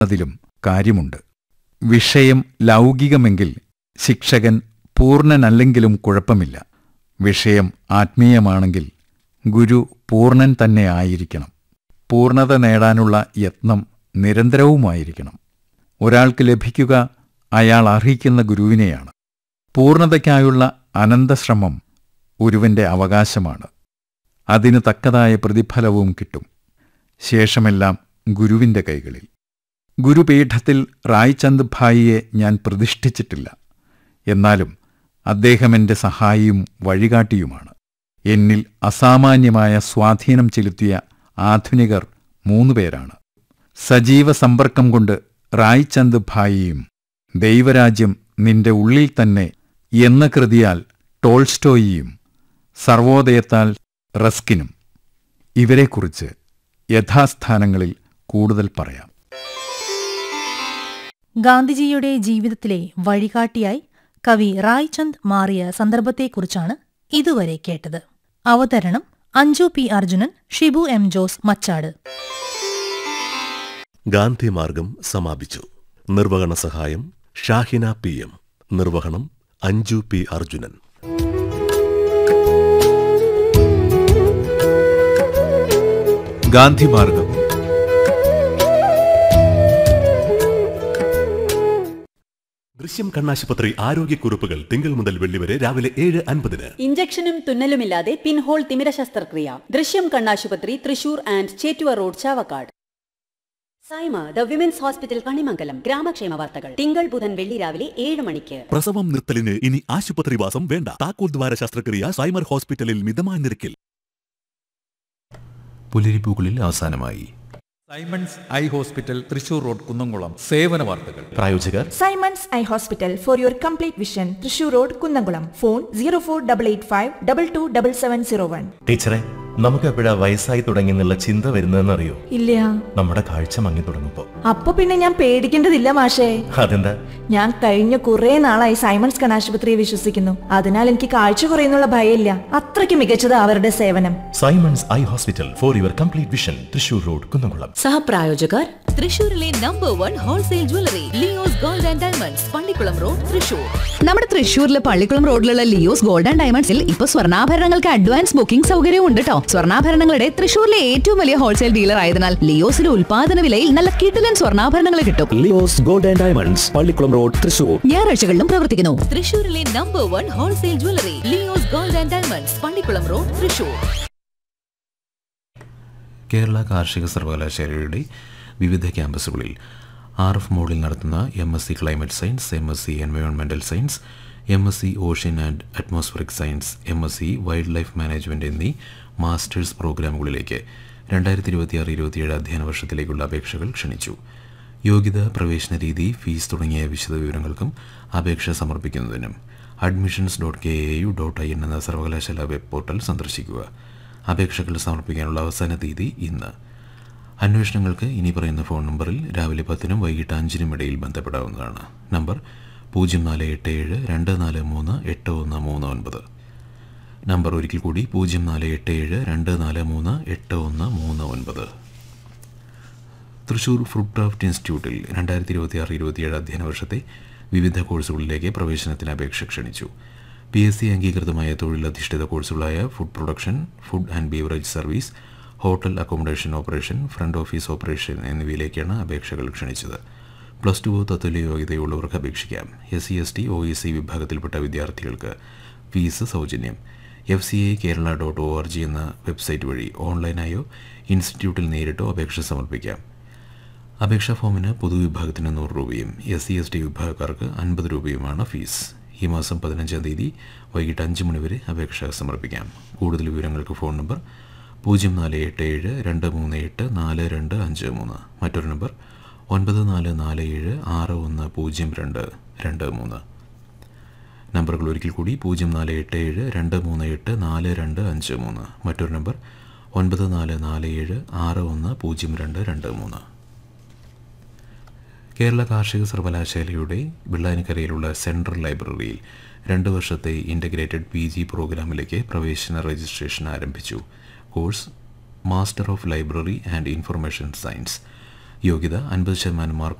അതിലും കാര്യമുണ്ട് വിഷയം ലൗകികമെങ്കിൽ ശിക്ഷകൻ പൂർണ്ണനല്ലെങ്കിലും കുഴപ്പമില്ല വിഷയം ആത്മീയമാണെങ്കിൽ ഗുരു പൂർണ്ണൻ തന്നെ ആയിരിക്കണം പൂർണ്ണത നേടാനുള്ള യത്നം നിരന്തരവുമായിരിക്കണം ഒരാൾക്ക് ലഭിക്കുക അയാൾ അർഹിക്കുന്ന ഗുരുവിനെയാണ് പൂർണ്ണതയ്ക്കായുള്ള അനന്തശ്രമം ഒരുവന്റെ അവകാശമാണ് അതിന് തക്കതായ പ്രതിഫലവും കിട്ടും ശേഷമെല്ലാം ഗുരുവിന്റെ കൈകളിൽ ഗുരുപീഠത്തിൽ റായ്ചന്ദ് ഭായിയെ ഞാൻ പ്രതിഷ്ഠിച്ചിട്ടില്ല എന്നാലും അദ്ദേഹം എന്റെ സഹായിയും വഴികാട്ടിയുമാണ് എന്നിൽ അസാമാന്യമായ സ്വാധീനം ചെലുത്തിയ ആധുനികർ മൂന്നുപേരാണ് സജീവ സമ്പർക്കം കൊണ്ട് റായ്ചന്ദ് ഭായിയും ദൈവരാജ്യം നിന്റെ ഉള്ളിൽ തന്നെ എന്ന കൃതിയാൽ ടോൾസ്റ്റോയിയും സർവോദയത്താൽ റസ്കിനും ഇവരെക്കുറിച്ച് യഥാസ്ഥാനങ്ങളിൽ കൂടുതൽ പറയാം ഗാന്ധിജിയുടെ ജീവിതത്തിലെ വഴികാട്ടിയായി കവി റായ്ചന്ദ് മാറിയ സന്ദർഭത്തെക്കുറിച്ചാണ് ഇതുവരെ കേട്ടത് അവതരണം അഞ്ജു പി അർജുനൻ ഷിബു എം ജോസ് മച്ചാട് ഗാന്ധിമാർഗം സമാപിച്ചു നിർവഹണ സഹായം ഷാഹിന പി എം നിർവഹണം അഞ്ജു പി അർജുനൻ ഗാന്ധിമാർഗം ദൃശ്യം കണ്ണാശുപത്രി ആരോഗ്യക്കുറിപ്പുകൾ തിങ്കൾ മുതൽ വെള്ളി വരെ രാവിലെ ഏഴ് അൻപതിന് ഇഞ്ചക്ഷനും തുന്നലുമില്ലാതെ പിൻഹോൾ തിമിര ശസ്ത്രക്രിയ ദൃശ്യം കണ്ണാശുപത്രി Thrissur and Chettuva road Chavakkad Saima the women's hospital Kanimangalam ഗ്രാമക്ഷേമ വാർത്തകൾ തിങ്കൾ ബുധൻ വെള്ളി രാവിലെ ഏഴ് മണിക്ക് പ്രസവം നിർത്തലിന് ഇനി ആശുപത്രിവാസം വേണ്ട താക്കോൽ ദ്വാര ശസ്ത്രക്രിയ സൈമർ ഹോസ്പിറ്റലിൽ മിതമായ നിരക്കിൽ പുലരിപ്പൂക്കളിൽ അവസാനമായി Simon's eye hospital Thrissur road Kunnamkulam സേവന വാർത്തകൾ പ്രായോജകർ Simon's eye hospital for your complete vision Thrissur road Kunnamkulam phone zero four double eight five double two double seven zero one ടീച്ചറെ നമുക്ക് എപ്പോഴാ വയസ്സായി തുടങ്ങി എന്നുള്ള ചിന്ത വരുന്നതെന്നറിയോ ഇല്ല നമ്മുടെ കാഴ്ച മങ്ങി തുടങ്ങുമ്പോ അപ്പൊ പിന്നെ ഞാൻ പേടിക്കേണ്ടതില്ല മാഷേ അതെന്താ ഞാൻ കഴിഞ്ഞ കുറെ നാളായി സൈമൺസ് കണാശുപത്രിയെ വിശ്വസിക്കുന്നു അതിനാൽ എനിക്ക് കാഴ്ച കുറയുന്നുള്ള ഭയമില്ല അത്രയ്ക്ക് മികച്ചത് അവരുടെ സേവനം Simon's eye hospital for your complete vision Thrissur road Kunnamkulam സഹപ്രായോജകർ തൃശൂരിലെ number one wholesale jewellery Leo's gold and diamonds Pallikulam road Thrissur നമ്മുടെ തൃശൂരിലെ പള്ളിക്കുളം റോഡിലുള്ള ലിയോസ് ഗോൾഡ് ആൻഡ് ഡയമണ്ട്സിൽ ഇപ്പൊ സ്വർണ്ണാഭരണങ്ങൾക്ക് അഡ്വാൻസ് ബുക്കിംഗ് സൗകര്യവും ഉണ്ട് കേട്ടോ സ്വർണ്ണാഭരണങ്ങളുടെ തൃശൂരിലെ ഏറ്റവും വലിയ ഹോൾസെയിൽ ഡീലർ ആയതിനാൽ ലിയോസിലെ ഉൽപാദന വിലയിൽ നല്ല കിടിലൻ സ്വർണ്ണാഭരണങ്ങൾ കിട്ടും Leo's gold and diamonds Pallikulam road Thrissur ഞായറാഴ്ചകളിലും പ്രവർത്തിക്കുന്നു തൃശൂരിലെ number one wholesale jewellery Leo's gold and diamonds Pallikulam road Thrissur Kerala കാർഷിക സർവകലാശാലയുടെ വിവിധ ക്യാമ്പസുകളിൽ ആർ എഫ് മോഡിൽ നടത്തുന്ന M S C climate science M S C environmental science M S C ocean and atmospheric science M S C wildlife management എന്നീ masters പ്രോഗ്രാമുകളിലേക്ക് രണ്ടായിരത്തി ഇരുപത്തിയാറ് ഇരുപത്തിയേഴ് അധ്യയന വർഷത്തിലേക്കുള്ള അപേക്ഷകൾ ക്ഷണിച്ചു യോഗ്യത പ്രവേശന രീതി ഫീസ് തുടങ്ങിയ വിശദവിവരങ്ങൾക്കും അപേക്ഷ സമർപ്പിക്കുന്നതിനും admissions dot K A U dot I N എന്ന സർവകലാശാല വെബ് പോർട്ടൽ സന്ദർശിക്കുക അപേക്ഷകൾ സമർപ്പിക്കാനുള്ള അവസാന തീയതി ഇന്ന് അന്വേഷണങ്ങൾക്ക് ഇനി പറയുന്ന ഫോൺ നമ്പറിൽ രാവിലെ പത്തിനും വൈകിട്ട് അഞ്ചിനും ഇടയിൽ ബന്ധപ്പെടാവുന്നതാണ് നമ്പർ പൂജ്യം നാല് എട്ട് ഏഴ് രണ്ട് നാല് മൂന്ന് എട്ട് ഒന്ന് മൂന്ന് ഒൻപത് നമ്പർ ഒരിക്കൽ കൂടി പൂജ്യം നാല് എട്ട് ഏഴ് രണ്ട് നാല് മൂന്ന് എട്ട് ഒന്ന് മൂന്ന് ഒൻപത് തൃശൂർ ഫുഡ് ക്രാഫ്റ്റ് ഇൻസ്റ്റിറ്റ്യൂട്ടിൽ രണ്ടായിരത്തി ഇരുപത്തി ആറ് ഇരുപത്തിയേഴ് അധ്യയന വർഷത്തെ വിവിധ കോഴ്സുകളിലേക്ക് പ്രവേശനത്തിന് അപേക്ഷ ക്ഷണിച്ചു പി എസ് സി അംഗീകൃതമായ തൊഴിലധിഷ്ഠിത കോഴ്സുകളായ food production food and beverage service hotel accommodation operation front office operation എന്നിവയിലേക്കാണ് അപേക്ഷകൾ ക്ഷണിച്ചത് പ്ലസ് ടു തത്തുല്യ യോഗ്യതയുള്ളവർക്ക് അപേക്ഷിക്കാം S C S T O E C വിഭാഗത്തിൽപ്പെട്ട വിദ്യാർത്ഥികൾക്ക് ഫീസ് സൗജന്യം F C I Kerala dot O R G എന്ന വെബ്സൈറ്റ് വഴി ഓൺലൈനായോ ഇൻസ്റ്റിറ്റ്യൂട്ടിൽ നേരിട്ടോ അപേക്ഷ സമർപ്പിക്കാം അപേക്ഷാ ഫോമിന് പൊതുവിഭാഗത്തിന് നൂറ് രൂപയും എസ് സി എസ് ടി വിഭാഗക്കാർക്ക് അൻപത് രൂപയുമാണ് ഫീസ് ഈ മാസം പതിനഞ്ചാം തീയതി വൈകിട്ട് അഞ്ച് മണിവരെ അപേക്ഷ സമർപ്പിക്കാം കൂടുതൽ വിവരങ്ങൾക്ക് ഫോൺ നമ്പർ പൂജ്യം നാല് എട്ട് ഏഴ് രണ്ട് മൂന്ന് എട്ട് നാല് രണ്ട് അഞ്ച് മൂന്ന് മറ്റൊരു നമ്പർ ഒൻപത് നാല് നാല് ഏഴ് ആറ് ഒന്ന് പൂജ്യം രണ്ട് രണ്ട് മൂന്ന് നമ്പറുകൾ ഒരിക്കൽ കൂടി പൂജ്യം നാല് എട്ട് ഏഴ് രണ്ട് മൂന്ന് എട്ട് നാല് രണ്ട് അഞ്ച് മൂന്ന് മറ്റൊരു നമ്പർ ഒൻപത് നാല് നാല് ഏഴ് ആറ് ഒന്ന് പൂജ്യം രണ്ട് രണ്ട് മൂന്ന് കേരള കാർഷിക സർവകലാശാലയുടെ വെള്ളാനിക്കരയിലുള്ള സെൻട്രൽ ലൈബ്രറിയിൽ രണ്ട് വർഷത്തെ ഇൻ്റഗ്രേറ്റഡ് പി ജി പ്രോഗ്രാമിലേക്ക് പ്രവേശന രജിസ്ട്രേഷൻ ആരംഭിച്ചു course master of library and information science യോഗ്യത അൻപത് ശതമാനം മാർക്ക്